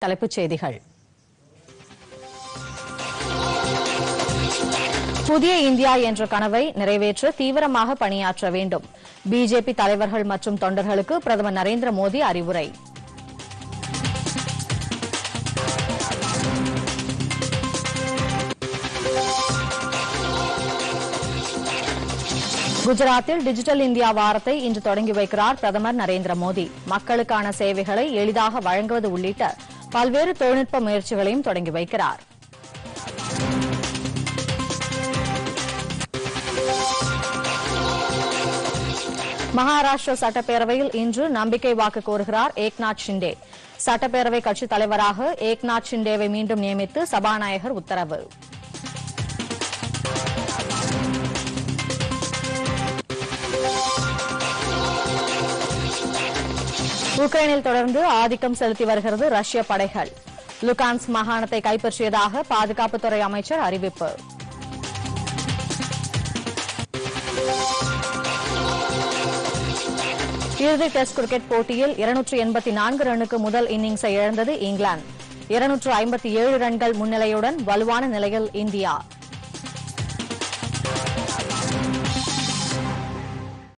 தலைப்புச் செய்திகள் புதிய இந்தியா என்ற கனவை நிறைவேற்ற தீவிரமாக பணியாற்ற வேண்டும் பிஜேபி தலைவர்கள் மற்றும் தொண்டர்களுக்கு பிரதமர் நரேந்திர மோடி அறிவுரை குஜராத்தில் டிஜிட்டல் இந்தியா வாரத்தை இன்று தொடங்கி வைக்கிறார் பிரதமர் நரேந்திர மோடி மக்களுக்கான சேவைகளை எளிதாக வழங்குவது உள்ளிட்ட பல்வேறு தொழில்நுட்ப முயற்சிகளையும் தொடங்கி வைக்கிறார் மகாராஷ்டிரா சட்டப்பேரவையில் இன்று நம்பிக்கை வாக்கு கோருகிறார் ஏக்நாத் ஷிண்டே சட்டப்பேரவை கட்சித் தலைவராக ஏக்நாத் ஷிண்டேவை மீண்டும் நியமித்து சபாநாயகர் உத்தரவு உக்ரைனில் தொடர்ந்து ஆதிக்கம் செலுத்தி வருகிறது ரஷ்ய படைகள் லுகான்ஸ் மாகாணத்தை கைப்பற்றியதாக பாதுகாப்புத்துறை அமைச்சர் அறிவிப்பு இறுதி டெஸ்ட் கிரிக்கெட் போட்டியில் இருநூற்று எண்பத்தி நான்கு ரன்னுக்கு முதல் இன்னிங்ஸை இழந்தது இங்கிலாந்து இருநூற்று ஐம்பத்தி ஏழு ரன்கள் முன்னிலையுடன் வலுவான நிலையில் இந்தியா